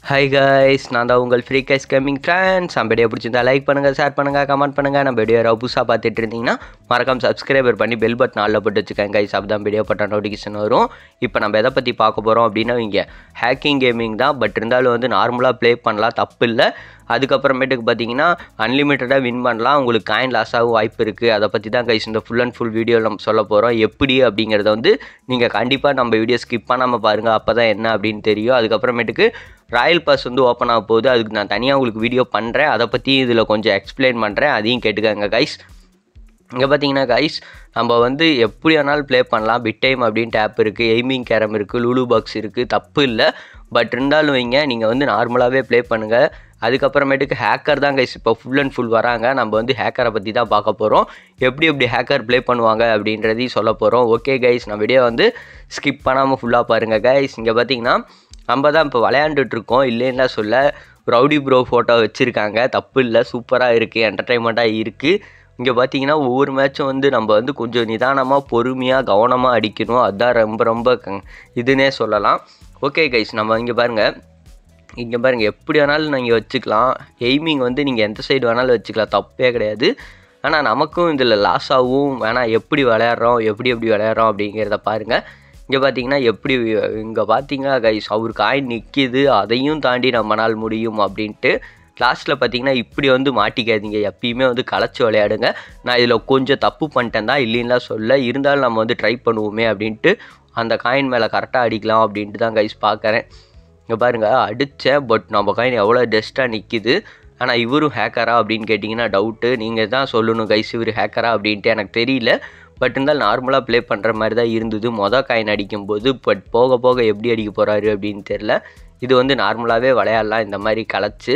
hi guys நான் தான் உங்கள் ஃப்ரீ கைஸ் கம்மிங் ஃப்ரெண்ட்ஸ் நம்ம வீடியோ பிடிச்சிருந்தா லைக் பண்ணுங்கள் ஷேர் பண்ணுங்கள் கமெண்ட் பண்ணுங்கள் நம்ம வீடியோ யாராவது புதுசாக பார்த்துட்டு இருந்தீங்கன்னா மறக்காம சப்ஸ்கிரைபர் பண்ணி பெல் பட்டன் ஆளில் போட்டு வச்சுக்கோங்க கைஸ் அப்போ தான் வீடியோ போட்ட நோட்டிஃபிகேஷன் வரும் இப்போ நம்ம எதை பற்றி பார்க்க போகிறோம் அப்படின்னா இங்கே ஹேக்கிங் கேமிங் தான் பட் இருந்தாலும் வந்து நார்மலாக ப்ளே பண்ணலாம் தப்பு இல்லை அதுக்கப்புறமேட்டுக்கு பார்த்தீங்கன்னா அன்லிமிட்டடாக வின் பண்ணலாம் உங்களுக்கு காயின் லாஸ் ஆகும் வாய்ப்பு இருக்குது அதை பற்றி தான் கைஸ் இந்த ஃபுல் அண்ட் ஃபுல் வீடியோ நம்ம சொல்ல போகிறோம் எப்படி அப்படிங்கிறத வந்து நீங்கள் கண்டிப்பாக நம்ம வீடியோ ஸ்கிப் பண்ணாமல் பாருங்கள் அப்போ தான் என்ன அப்படின்னு தெரியும் அதுக்கப்புறமேட்டுக்கு ராயல் பாஸ் வந்து ஓப்பன் ஆக போகுது அதுக்கு நான் தனியாக உங்களுக்கு வீடியோ பண்ணுறேன் அதை பற்றி இதில் கொஞ்சம் எக்ஸ்பிளைன் பண்ணுறேன் அதையும் கேட்டுக்கோங்க கைஸ் இங்கே பார்த்தீங்கன்னா கைஸ் நம்ம வந்து எப்படி வேணாலும் ப்ளே பண்ணலாம் பிட் டைம் அப்படின்ட்டு ஆப் இருக்குது எய்மிங் கேரம் இருக்குது லூலு பாக்ஸ் இருக்குது தப்பு இல்லை பட் இருந்தாலும் வைங்க நீங்கள் வந்து நார்மலாகவே ப்ளே பண்ணுங்கள் அதுக்கப்புறமேட்டுக்கு ஹேக்கர் தான் கைஸ் இப்போ ஃபுல் அண்ட் ஃபுல் வராங்க நம்ம வந்து ஹேக்கரை பற்றி தான் பார்க்க போகிறோம் எப்படி எப்படி ஹேக்கர் ப்ளே பண்ணுவாங்க அப்படின்றதையும் சொல்ல போகிறோம் ஓகே கைஸ் நான் வீடியோ வந்து ஸ்கிப் பண்ணாமல் ஃபுல்லாக பாருங்கள் கைஸ் இங்கே பார்த்தீங்கன்னா நம்ம தான் இப்போ விளையாண்டுட்டு இருக்கோம் இல்லைன்னா சொல்ல ரவுடி ப்ரோ ஃபோட்டோ வச்சுருக்காங்க தப்பு இல்லை சூப்பராக இருக்குது என்டர்டைன்மெண்ட்டாக இருக்குது இங்கே பார்த்தீங்கன்னா ஒவ்வொரு மேட்சும் வந்து நம்ம வந்து கொஞ்சம் நிதானமாக பொறுமையாக கவனமாக அடிக்கணும் அதுதான் ரொம்ப ரொம்ப க- இதுன்னே சொல்லலாம் ஓகே கைஸ் நம்ம இங்கே பாருங்கள் இங்கே பாருங்கள் எப்படி வேணாலும் நீங்கள் வச்சுக்கலாம் எய்மிங் வந்து நீங்கள் எந்த சைடு வேணாலும் வச்சுக்கலாம் தப்பே கிடையாது ஆனால் நமக்கும் இதில் லாஸ் ஆகும் வேணாம் எப்படி விளையாடுறோம் எப்படி எப்படி விளையாடுறோம் அப்படிங்கிறத பாருங்கள் இங்கே பார்த்தீங்கன்னா எப்படி இங்கே பார்த்தீங்கன்னா கைஸ் அவர் காயின் நிற்கிது அதையும் தாண்டி நம்மளால் முடியும் அப்படின்ட்டு லாஸ்ட்டில் பார்த்தீங்கன்னா இப்படி வந்து மாட்டிக்காதீங்க எப்பயுமே வந்து களைச்சி விளையாடுங்க நான் இதில் கொஞ்சம் தப்பு பண்ணிட்டேன் தான் இல்லைன்னா சொல்ல இருந்தாலும் நம்ம வந்து ட்ரை பண்ணுவோமே அப்படின்ட்டு அந்த காயின் மேலே கரெக்டாக அடிக்கலாம் அப்படின்ட்டு தான் கைஸ் பார்க்குறேன் இங்கே பாருங்கள் அடித்தேன் பட் நம்ம காயின் எவ்வளோ டெஸ்ட்டாக நிற்கிது ஆனால் இவரும் ஹேக்கரா அப்படின்னு கேட்டிங்கன்னா டவுட்டு நீங்கள் தான் சொல்லணும் கைஸ் இவர் ஹேக்கரா அப்படின்ட்டு எனக்கு தெரியல பட் இருந்தாலும் நார்மலாக ப்ளே பண்ணுற மாதிரி தான் இருந்தது மொதல் காயின் அடிக்கும்போது பட் போக போக எப்படி அடிக்க போகிறாரு அப்படின்னு தெரில இது வந்து நார்மலாகவே விளையாடலாம் இந்த மாதிரி கலைச்சு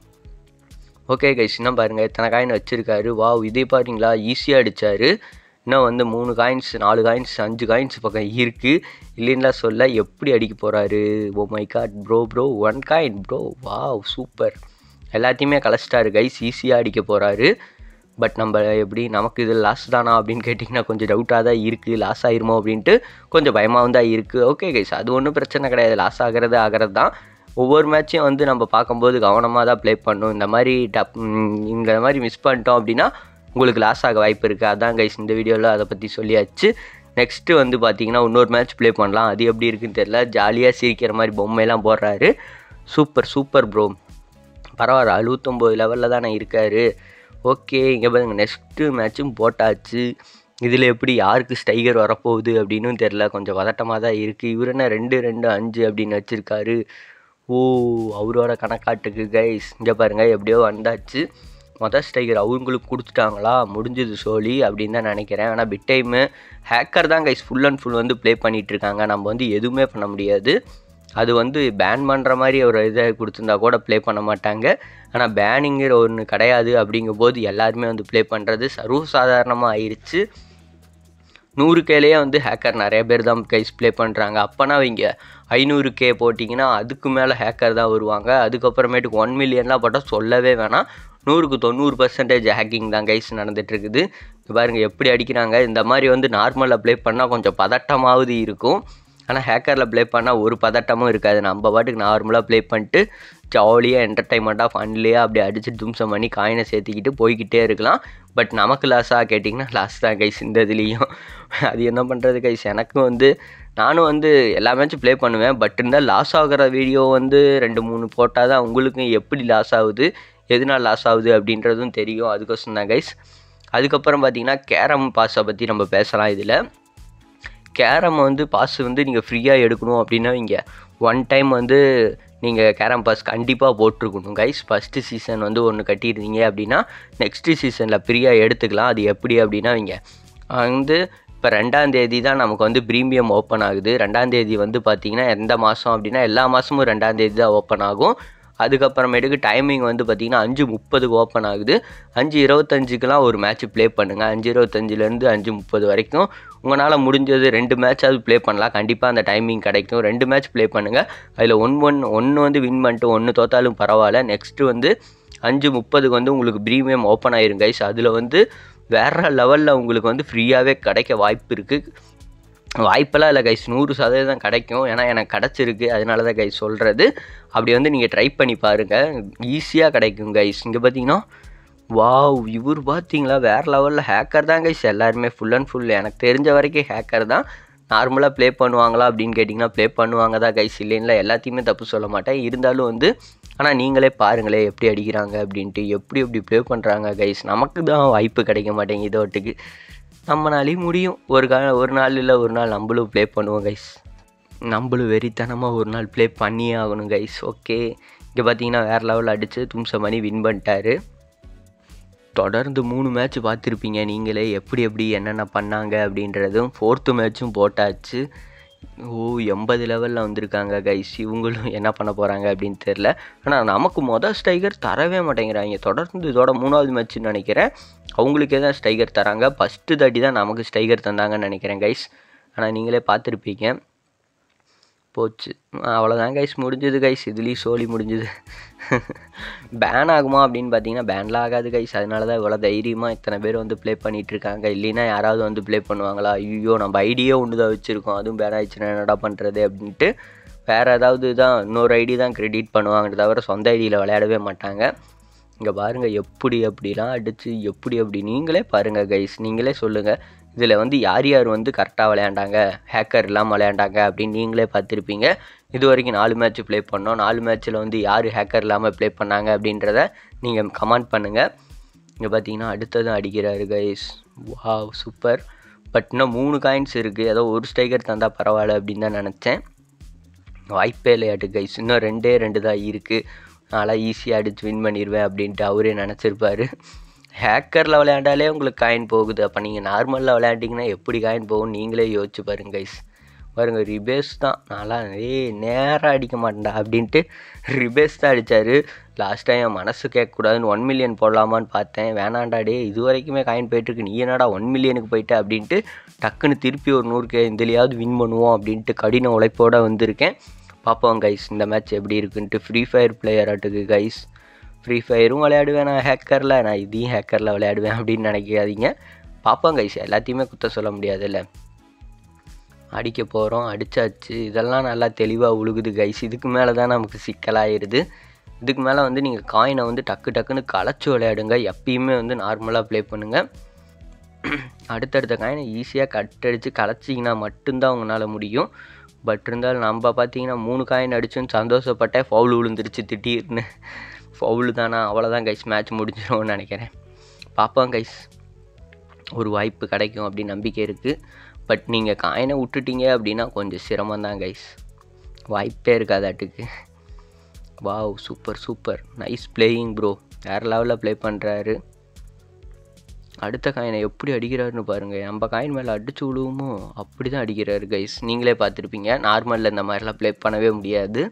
ஓகே கைஸ் இன்னும் பாருங்கள் எத்தனை காயின் வச்சுருக்காரு வாவ் இதே பாருங்களா ஈஸியாக அடித்தார் இன்னும் வந்து மூணு காயின்ஸ் நாலு காயின்ஸ் அஞ்சு காயின்ஸ் பக்கம் இருக்குது இல்லைன்னா சொல்ல எப்படி அடிக்க போகிறாரு oh my god bro bro one coin bro wow super எல்லாத்தையுமே கலைச்சிட்டாரு கைஸ் ஈஸியாக அடிக்க போகிறாரு பட் நம்ம எப்படி நமக்கு இது லாஸ் தானா அப்படின்னு கேட்டிங்கன்னா கொஞ்சம் டவுட்டாக தான் இருக்குது லாஸ் ஆயிருமோ அப்படின்ட்டு கொஞ்சம் பயமாகவும் தான் இருக்குது ஓகே கைஸ் அது ஒன்றும் பிரச்சனை கிடையாது லாஸ் ஆகிறது ஆகிறது தான் ஒவ்வொரு மேட்சையும் வந்து நம்ம பார்க்கும்போது கவனமாக தான் ப்ளே பண்ணணும் இந்த மாதிரி டப் ம், இந்த மாதிரி மிஸ் பண்ணிட்டோம் அப்படின்னா உங்களுக்கு லாஸ் ஆக வாய்ப்பு இருக்குது அதான் கைஸ் இந்த வீடியோவில் அதை பற்றி சொல்லியாச்சு நெக்ஸ்ட்டு வந்து பார்த்தீங்கன்னா இன்னொரு மேட்ச் ப்ளே பண்ணலாம் அது எப்படி இருக்குன்னு தெரியல ஜாலியாக சிரிக்கிற மாதிரி பொம்மையெல்லாம் போடுறாரு சூப்பர் சூப்பர் ப்ரோ பரவாயில்ல அறுபத்தொம்போது லெவலில் தானே இருக்காரு ஓகே இங்கே பாருங்க நெக்ஸ்ட்டு மேட்சும் போட்டாச்சு இதில் எப்படி யாருக்கு ஸ்டைகர் வரப்போகுது அப்படின்னு தெரில கொஞ்சம் பதட்டமாக தான் இருக்குது இவர் என்ன ரெண்டு ரெண்டு அஞ்சு அப்படின்னு வச்சுருக்காரு ஓ அவரோட கணக்காட்டுக்கு கைஸ் இங்கே பாருங்கள் எப்படியோ வந்தாச்சு மொதல் ஸ்டைகர் அவங்களுக்கு கொடுத்துட்டாங்களா முடிஞ்சது சோலி அப்படின்னு தான் நினைக்கிறேன் ஆனால் பிட் டைமு ஹேக்கர் தான் கைஸ் ஃபுல் அண்ட் ஃபுல் வந்து ப்ளே பண்ணிகிட்டு இருக்காங்க நம்ம வந்து எதுவுமே பண்ண முடியாது அது வந்து பேன் பண்ணுற மாதிரி ஒரு இதை கொடுத்துருந்தா கூட ப்ளே பண்ண மாட்டாங்க ஆனால் பேனிங்கிற ஒன்று கிடையாது அப்படிங்கும்போது எல்லாருமே வந்து ப்ளே பண்ணுறது சர்வசாதாரணமாக ஆயிடுச்சு நூறு கேலேயே வந்து ஹேக்கர் நிறைய பேர் தான் கைஸ் ப்ளே பண்ணுறாங்க அப்போனா இவங்க ஐநூறு கே போட்டிங்கன்னா அதுக்கு மேலே ஹேக்கர் தான் வருவாங்க அதுக்கப்புறமேட்டுக்கு ஒன் மில்லியன்லாம் போட்டால் சொல்லவே வேணாம் நூறுக்கு தொண்ணூறு பர்சன்டேஜ் ஹேக்கிங் தான் கைஸ் நடந்துட்டு இருக்குது இங்க பாருங்க எப்படி அடிக்கிறாங்க இந்த மாதிரி வந்து நார்மலில் ப்ளே பண்ணால் கொஞ்சம் பதட்டமாவது இருக்கும் ஆனால் ஹேக்கரில் ப்ளே பண்ணால் ஒரு பதட்டமும் இருக்காது நம்ம பாட்டுக்கு நார்மலாக ப்ளே பண்ணிட்டு ஜாலியாக என்டர்டைன்மெண்ட்டாக ஃபன்லியாக அப்படி அடிச்சு தும்சம் பண்ணி காயினை சேர்த்திக்கிட்டு போய்கிட்டே இருக்கலாம் பட் நமக்கு லாஸாக கேட்டிங்கன்னா லாஸ் தான் கைஸ் இந்த இதுலேயும் அது என்ன பண்ணுறது கைஸ் எனக்கும் வந்து நானும் வந்து எல்லா மேட்சும் ப்ளே பண்ணுவேன் பட் இருந்தால் லாஸ் ஆகிற வீடியோ வந்து ரெண்டு மூணு போட்டால் தான் உங்களுக்கும் எப்படி லாஸ் ஆகுது எதனால் லாஸ் ஆகுது அப்படின்றதும் தெரியும் அதுக்கோசம் தான் கைஸ் அதுக்கப்புறம் பார்த்தீங்கன்னா கேரம் பாஸை பற்றி நம்ம பேசலாம் இதில் கேரம் வந்து பாஸ் வந்து நீங்கள் ஃப்ரீயாக எடுக்கணும் அப்படின்னா இங்கே ஒன் டைம் வந்து நீங்கள் கேரம் பாஸ் கண்டிப்பாக போட்டிருக்கணும் கைஸ் ஃபஸ்ட்டு சீசன் வந்து ஒன்று கட்டியிருந்தீங்க அப்படின்னா நெக்ஸ்ட்டு சீசனில் ஃப்ரீயாக எடுத்துக்கலாம் அது எப்படி அப்படின்னா இங்கே வந்து இப்போ ரெண்டாம் தேதி தான் நமக்கு வந்து ப்ரீமியம் ஓப்பன் ஆகுது ரெண்டாம் தேதி வந்து பார்த்தீங்கன்னா எந்த மாதம் அப்படின்னா எல்லா மாதமும் ரெண்டாம் தேதி தான் ஓப்பன் ஆகும் அதுக்கப்புறமேட்டுக்கு டைமிங் வந்து பார்த்தீங்கன்னா அஞ்சு முப்பதுக்கு ஓப்பன் ஆகுது அஞ்சு இருபத்தஞ்சுக்கெலாம் ஒரு மேட்ச் ப்ளே பண்ணுங்கள் அஞ்சு இருபத்தஞ்சிலேருந்து அஞ்சு முப்பது வரைக்கும் உங்களால் முடிஞ்சது ரெண்டு மேட்சாவது ப்ளே பண்ணலாம் கண்டிப்பாக அந்த டைமிங் கிடைக்கும் ரெண்டு மேட்ச் ப்ளே பண்ணுங்கள் அதில் ஒன் ஒன் ஒன்று வந்து வின் பண்ணிட்டு ஒன்று தோத்தாலும் பரவாயில்ல நெக்ஸ்ட்டு வந்து அஞ்சு முப்பதுக்கு வந்து உங்களுக்கு ப்ரீமியம் ஓப்பன் ஆயிரும் கைஸ் அதில் வந்து வேறு லெவலில் உங்களுக்கு வந்து ஃப்ரீயாகவே கிடைக்க வாய்ப்பு இருக்குது வாய்ப்பெல்லாம் இல்லை கைஸ் நூறு சதவீதம் கிடைக்கும் ஏன்னா எனக்கு கிடச்சிருக்கு அதனால தான் கைஸ் சொல்கிறது அப்படி வந்து நீங்கள் ட்ரை பண்ணி பாருங்கள் ஈஸியாக கிடைக்கும் கைஸ் இங்கே பார்த்தீங்கன்னா வாவ் இவர் பார்த்தீங்களா வேறு லெவலில் ஹேக்கர் தான் கைஸ் எல்லாருமே ஃபுல் அண்ட் ஃபுல் எனக்கு தெரிஞ்ச வரைக்கும் ஹேக்கர் தான் நார்மலாக ப்ளே பண்ணுவாங்களா அப்படின்னு கேட்டிங்கன்னா ப்ளே பண்ணுவாங்க தான் கைஸ் இல்லைங்களா எல்லாத்தையுமே தப்பு சொல்ல மாட்டேன் இருந்தாலும் வந்து ஆனால் நீங்களே பாருங்களேன் எப்படி அடிக்கிறாங்க அப்படின்ட்டு எப்படி எப்படி ப்ளே பண்ணுறாங்க கைஸ் நமக்கு தான் வாய்ப்பு கிடைக்க மாட்டேங்குது இதோட்டுக்கு நம்மளாலையும் முடியும் ஒரு கா ஒரு நாள் இல்லை ஒரு நாள் நம்மளும் ப்ளே பண்ணுவோம் கைஸ் நம்மளும் வெறித்தனமாக ஒரு நாள் ப்ளே பண்ணியே ஆகணும் கைஸ் ஓகே இங்கே பார்த்தீங்கன்னா வேறு லெவலில் அடித்து தும்ச மணி வின் பண்ணிட்டாரு தொடர்ந்து மூணு மேட்ச் பார்த்துருப்பீங்க நீங்களே எப்படி எப்படி என்னென்ன பண்ணாங்க அப்படின்றதும் ஃபோர்த்து மேட்ச்சும் போட்டாச்சு ஓ எண்பது லெவலில் வந்திருக்காங்க கைஸ் இவங்களும் என்ன பண்ண போகிறாங்க அப்படின்னு தெரில ஆனால் நமக்கு மொதல் ஸ்ட்ரைகர் தரவே மாட்டேங்கிறாங்க தொடர்ந்து இதோட மூணாவது மேட்ச்னு நினைக்கிறேன் அவங்களுக்கே தான் ஸ்ட்ரைகர் தராங்க ஃபஸ்ட்டு தாட்டி தான் நமக்கு ஸ்ட்ரைகர் தந்தாங்கன்னு நினைக்கிறேன் கைஸ் ஆனால் நீங்களே பார்த்துருப்பீங்க போச்சு அவ்வளோதான் கைஸ் முடிஞ்சது கைஸ் இதுலேயும் சோலி முடிஞ்சுது பேன் ஆகுமா அப்படின்னு பார்த்தீங்கன்னா பேன்லாம் ஆகாது கைஸ் அதனால தான் இவ்வளோ தைரியமாக இத்தனை பேர் வந்து ப்ளே பண்ணிகிட்டு இருக்காங்க இல்லைன்னா யாராவது வந்து ப்ளே பண்ணுவாங்களா ஐயோ நம்ம ஐடியே ஒன்று தான் வச்சுருக்கோம் அதுவும் பேன் ஆயிடுச்சுன்னா என்னடா பண்ணுறது அப்படின்ட்டு வேறு ஏதாவது தான் இன்னொரு ஐடி தான் கிரெடிட் பண்ணுவாங்க தவிர சொந்த ஐடியில் விளையாடவே மாட்டாங்க இங்கே பாருங்கள் எப்படி அப்படிலாம் அடித்து எப்படி அப்படி நீங்களே பாருங்கள் கைஸ் நீங்களே சொல்லுங்கள் இதில் வந்து யார் யார் வந்து கரெக்டாக விளையாண்டாங்க ஹேக்கர் இல்லாமல் விளையாண்டாங்க அப்படின்னு நீங்களே பார்த்துருப்பீங்க இது வரைக்கும் நாலு மேட்ச் ப்ளே பண்ணோம் நாலு மேட்ச்சில் வந்து யார் ஹேக்கர் இல்லாமல் ப்ளே பண்ணாங்க அப்படின்றத நீங்கள் கமெண்ட் பண்ணுங்கள் இங்கே பார்த்தீங்கன்னா அடுத்ததும் அடிக்கிறாரு கைஸ் வா சூப்பர் பட் இன்னும் மூணு காயின்ஸ் இருக்குது ஏதோ ஒரு ஸ்ட்ரைக்கர் தந்தால் பரவாயில்ல அப்படின்னு தான் நினச்சேன் வாய்ப்பே இல்லையாட்டு கைஸ் இன்னும் ரெண்டே ரெண்டு தான் இருக்குது நாளாக ஈஸியாக அடித்து வின் பண்ணிடுவேன் அப்படின்ட்டு அவரே நினச்சிருப்பாரு ஹேக்கரில் விளையாண்டாலே உங்களுக்கு காயின் போகுது அப்போ நீங்கள் நார்மலில் விளையாண்டிங்கன்னா எப்படி காயின் போகும் நீங்களே யோசிச்சு பாருங்க கைஸ் பாருங்க ரிபேஸ் தான் நான்லாம் ஏய் நேராக அடிக்க மாட்டேன்டா அப்படின்ட்டு ரிபேஸ் தான் அடித்தார் லாஸ்ட் டைம் என் மனசு கேட்கக்கூடாதுன்னு ஒன் மில்லியன் போடலாமான்னு பார்த்தேன் வேணாண்டா டே இது வரைக்குமே காயின் போயிட்டுருக்கு நீ என்னடா ஒன் மில்லியனுக்கு போயிட்ட அப்படின்ட்டு டக்குன்னு திருப்பி ஒரு நூறு கே இதுலையாவது வின் பண்ணுவோம் அப்படின்ட்டு கடின உழைப்போடு வந்திருக்கேன் பார்ப்போம் கைஸ் இந்த மேட்ச் எப்படி இருக்குன்ட்டு ஃப்ரீ ஃபயர் பிளேயர் ஆட்டுக்கு கைஸ் ஃப்ரீ ஃபயரும் விளையாடுவேன் நான் ஹேக்கரில் நான் இதையும் ஹேக்கரில் விளையாடுவேன் அப்படின்னு நினைக்காதீங்க பார்ப்போம் கைஸ் எல்லாத்தையுமே குத்த சொல்ல முடியாதுல்ல அடிக்க போகிறோம் அடித்தாச்சு இதெல்லாம் நல்லா தெளிவாக உழுகுது கைஸ் இதுக்கு மேலே தான் நமக்கு சிக்கலாயிருது இதுக்கு மேலே வந்து நீங்கள் காயினை வந்து டக்கு டக்குன்னு களைச்சி விளையாடுங்க எப்பயுமே வந்து நார்மலாக ப்ளே பண்ணுங்கள் அடுத்தடுத்த காயினை ஈஸியாக கட் அடித்து களைச்சிங்கன்னா மட்டும்தான் உங்களால் முடியும் பட் இருந்தாலும் நம்ம பார்த்தீங்கன்னா மூணு காயின் அடிச்சுன்னு சந்தோஷப்பட்டேன் ஃபவுல் விழுந்துருச்சு திடீர்னு ஃபவுல் தானா அவ்வளோதான் கைஸ் மேட்ச் முடிஞ்சிடும்னு நினைக்கிறேன் பார்ப்போம் கைஸ் ஒரு வாய்ப்பு கிடைக்கும் அப்படின்னு நம்பிக்கை இருக்குது பட் நீங்கள் காயினை விட்டுட்டீங்க அப்படின்னா கொஞ்சம் சிரமம் தான் கைஸ் வாய்ப்பே இருக்காதாட்டுக்கு wow super super nice playing bro வேறு லெவலில் ப்ளே பண்ணுறாரு அடுத்த காயினை எப்படி அடிக்கிறாருன்னு பாருங்கள் நம்ம காயின் மேலே அடிச்சு விழுவுமோ அப்படி தான் அடிக்கிறாரு கைஸ் நீங்களே பார்த்துருப்பீங்க நார்மலில் இந்த மாதிரிலாம் ப்ளே பண்ணவே முடியாது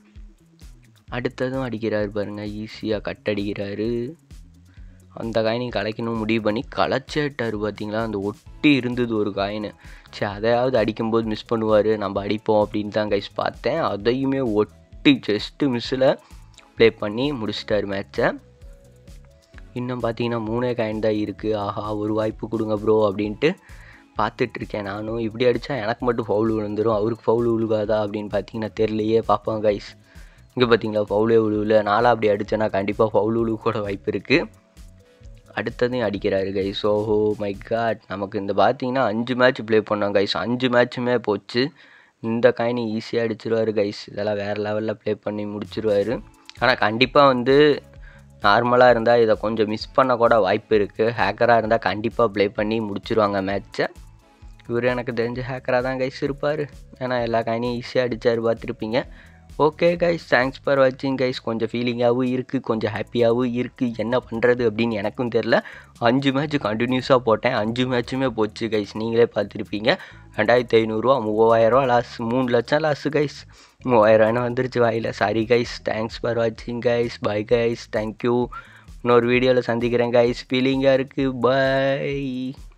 அடுத்ததும் அடிக்கிறாரு பாருங்கள் ஈஸியாக கட் அடிக்கிறாரு அந்த காயினையும் கலைக்கணும் முடிவு பண்ணி களைச்சேட்டார் பார்த்தீங்களா அந்த ஒட்டி இருந்தது ஒரு காயின் சரி அதையாவது அடிக்கும்போது மிஸ் பண்ணுவார் நம்ம அடிப்போம் அப்படின்னு தான் கைஸ் பார்த்தேன் அதையுமே ஒட்டி ஜஸ்ட்டு மிஸ்ஸில் ப்ளே பண்ணி முடிச்சிட்டார் மேட்ச்சை இன்னும் பார்த்தீங்கன்னா மூணே காயின் தான் இருக்குது ஆஹா ஒரு வாய்ப்பு கொடுங்க ப்ரோ அப்படின்ட்டு பார்த்துட்ருக்கேன் நானும் இப்படி அடித்தா எனக்கு மட்டும் ஃபவுல் விழுந்துடும் அவருக்கு ஃபவுல் விழுகாதா அப்படின்னு பார்த்தீங்கன்னா தெரியலையே பார்ப்போம் கைஸ் இங்கே பார்த்தீங்களா ஃபவுலே விழுவில் நாளாக அப்படி அடித்தேன்னா கண்டிப்பாக ஃபவுல் விழுவு கூட வாய்ப்பு இருக்குது அடுத்ததையும் அடிக்கிறாரு கைஸ் ஓஹோ மை காட் நமக்கு இந்த பார்த்தீங்கன்னா அஞ்சு மேட்ச் ப்ளே பண்ணோம் கைஸ் அஞ்சு மேட்ச்சுமே போச்சு இந்த காயினி ஈஸியாக அடிச்சிருவார் கைஸ் இதெல்லாம் வேறு லெவலில் ப்ளே பண்ணி முடிச்சிருவார் ஆனால் கண்டிப்பாக வந்து நார்மலாக இருந்தால் இதை கொஞ்சம் மிஸ் பண்ண கூட வாய்ப்பு இருக்குது ஹேக்கராக இருந்தால் கண்டிப்பாக ப்ளே பண்ணி முடிச்சிருவாங்க மேட்ச்சை இவர் எனக்கு தெரிஞ்ச ஹேக்கராக தான் கைஸ் இருப்பார் ஏன்னா எல்லா காயினையும் ஈஸியாக அடித்தார் பார்த்துருப்பீங்க ஓகே கைஸ் தேங்க்ஸ் ஃபார் வாட்சிங் கைஸ் கொஞ்சம் ஃபீலிங்காகவும் இருக்குது கொஞ்சம் ஹாப்பியாகவும் இருக்குது என்ன பண்ணுறது அப்படின்னு எனக்கும் தெரில அஞ்சு மேட்ச் கண்டினியூஸாக போட்டேன் அஞ்சு மேட்ச்சுமே போச்சு கைஸ் நீங்களே பார்த்துருப்பீங்க ரெண்டாயிரத்தி ஐநூறுரூவா மூவாயிரரூவா லாஸ் மூணு லட்சம் லாஸு கைஸ் மூவாயிரரூவான்னு வந்துருச்சு வாயில் சாரி கைஸ் தேங்க்ஸ் ஃபார் வாட்சிங் கைஸ் பை கைஸ் தேங்க்யூ இன்னொரு வீடியோவில் சந்திக்கிறேன் கைஸ் ஃபீலிங்காக இருக்குது பை